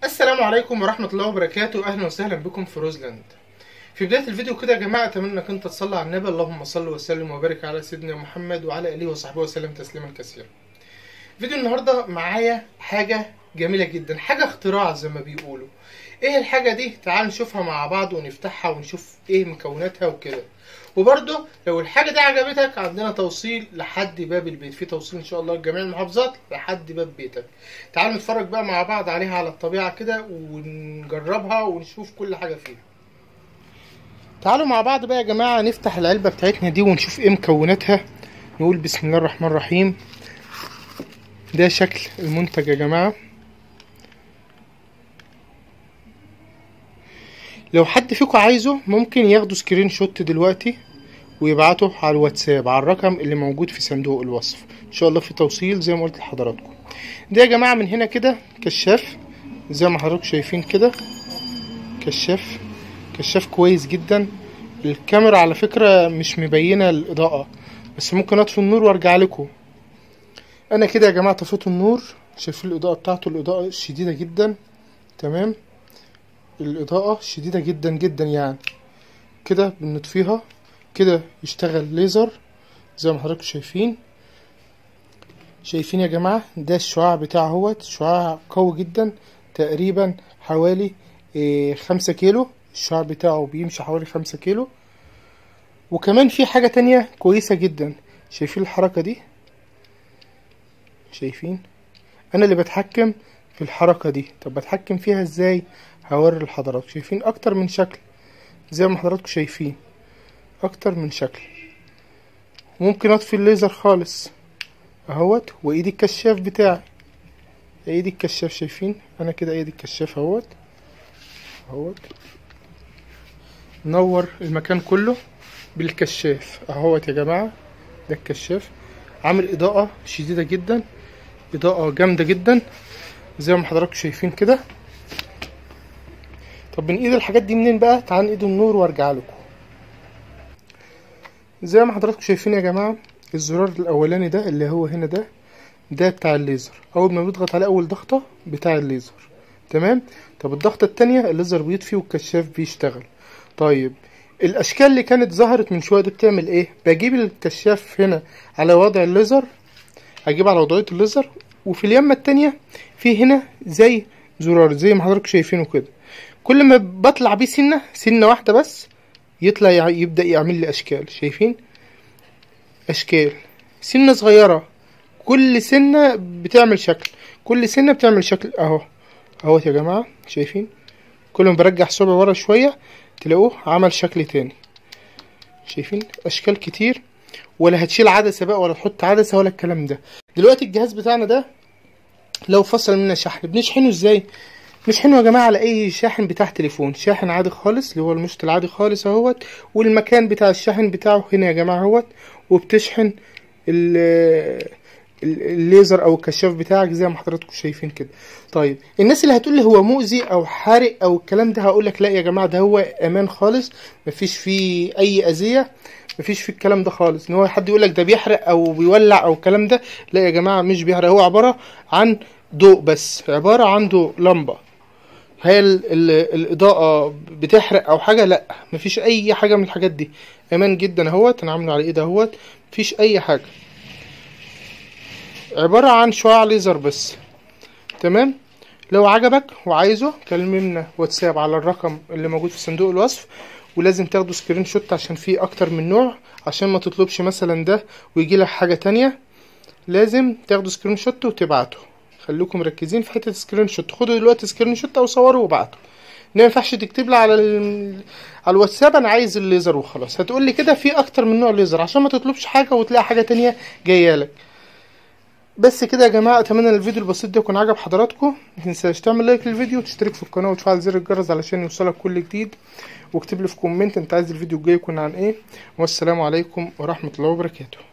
السلام عليكم ورحمة الله وبركاته أهلا وسهلا بكم في روزلاند في بداية الفيديو كده يا جماعة أتمنى إنك أنت تصلي على النبي اللهم صل وسلم وبارك على سيدنا محمد وعلى آله وصحبه وسلم تسليما كثيرا فيديو النهاردة معايا حاجة جميلة جدا حاجة اختراع زي ما بيقولوا ايه الحاجة دي تعال نشوفها مع بعض ونفتحها ونشوف ايه مكوناتها وكده وبرضه لو الحاجة دي عجبتك عندنا توصيل لحد باب البيت في توصيل ان شاء الله لجميع المحافظات لحد باب بيتك تعال نتفرج بقى مع بعض عليها على الطبيعة كده ونجربها ونشوف كل حاجة فيها تعالوا مع بعض بقى يا جماعة نفتح العلبة بتاعتنا دي ونشوف ايه مكوناتها نقول بسم الله الرحمن الرحيم ده شكل المنتج يا جماعة لو حد فيكم عايزه ممكن ياخدوا سكرين شوت دلوقتي ويبعته على الواتساب على الرقم اللي موجود في صندوق الوصف ان شاء الله في توصيل زي ما قلت لحضراتكم ده يا جماعة من هنا كده كشاف زي ما حضراتكم شايفين كده كشاف كشاف كويس جدا الكاميرا على فكرة مش مبينة الإضاءة بس ممكن أطفي النور وأرجع لكم أنا كده يا جماعة طفيت النور شايفين الإضاءة بتاعته الإضاءة شديدة جدا تمام الإضاءة شديدة جدا جدا يعني كده بنطفيها كده يشتغل ليزر زي ما حضراتكم شايفين شايفين يا جماعة ده الشعاع بتاعه هوت شعاع قوي جدا تقريبا حوالي إيه خمسة كيلو الشعاع بتاعه بيمشي حوالي خمسة كيلو وكمان في حاجة تانية كويسة جدا شايفين الحركة دي شايفين انا اللي بتحكم في الحركة دي طب بتحكم فيها ازاي هوري لحضراتكم شايفين اكتر من شكل زي ما حضراتكم شايفين اكتر من شكل ممكن اطفي الليزر خالص اهوت وايدي الكشاف بتاعي ايدي الكشاف شايفين انا كده ايدي الكشاف اهوت اهوت نور المكان كله بالكشاف اهوت يا جماعة ده الكشاف عامل اضاءة شديدة جدا اضاءة جامدة جدا زي ما حضراتكم شايفين كده طب بنقيد الحاجات دي منين بقى تعال نقيد النور وارجع لكم زي ما حضراتكم شايفين يا جماعة الزرار الاولاني ده اللي هو هنا ده ده بتاع الليزر اول ما بيضغط عليه اول ضغطة بتاع الليزر تمام طب الضغطة التانية الليزر بيطفي والكشاف بيشتغل طيب الاشكال اللي كانت ظهرت من شويه دي بتعمل ايه بجيب الكشاف هنا على وضع الليزر اجيب على وضعيه الليزر وفي اليمه التانية في هنا زي زرار زي ما حضراتكم شايفينه كده كل ما بطلع بيه سنه سنه واحده بس يطلع يع- يبدا يعمل لي اشكال شايفين اشكال سنه صغيره كل سنه بتعمل شكل كل سنه بتعمل شكل اهو اهوت يا جماعه شايفين كل ما برجع صبع ورا شويه تلاقوه عمل شكل تاني شايفين اشكال كتير ولا هتشيل عدسه بقى ولا تحط عدسه ولا الكلام ده دلوقتي الجهاز بتاعنا ده لو فصل منا شحن بنشحنه ازاي نشحنه يا جماعه على اي شاحن بتاع تليفون شاحن عادي خالص اللي هو المشط العادي خالص اهوت والمكان بتاع الشحن بتاعه هنا يا جماعه اهوت وبتشحن ال- ال- الليزر او الكشاف بتاعك زي ما حضراتكم شايفين كده طيب الناس اللي هتقول لي هو مؤذي او حارق او الكلام ده هقول لك لا يا جماعه ده هو امان خالص مفيش فيه اي اذيه مفيش فيه الكلام ده خالص ان هو حد يقول لك ده بيحرق او بيولع او الكلام ده لا يا جماعه مش بيحرق هو عباره عن ضوء بس عباره عن ضوء لمبه هي ال ال الاضاءه بتحرق او حاجه لا مفيش اي حاجه من الحاجات دي امان جدا اهوت انا عامله على ايدي اهوت مفيش اي حاجه عباره عن شعاع ليزر بس تمام لو عجبك وعايزه كلمنا واتساب على الرقم اللي موجود في صندوق الوصف ولازم تاخدوا سكرين شوت عشان فيه اكتر من نوع عشان ما تطلبش مثلا ده ويجي لك حاجه تانية لازم تاخدوا سكرين شوت وتبعته خليكم مركزين في حته سكرين شوت خدوا دلوقتي سكرين شوت او صوروا وابعتوا ما ينفعش تكتب لي على ال... على الواتساب انا عايز الليزر وخلاص هتقول لي كده في اكتر من نوع ليزر عشان ما تطلبش حاجه وتلاقي حاجه تانية جايه لك بس كده يا جماعه اتمنى ان الفيديو البسيط ده يكون عجب حضراتكم ما تنساش تعمل لايك للفيديو وتشترك في القناه وتفعل زر الجرس علشان يوصلك كل جديد واكتب لي في كومنت انت عايز الفيديو الجاي يكون عن ايه والسلام عليكم ورحمه الله وبركاته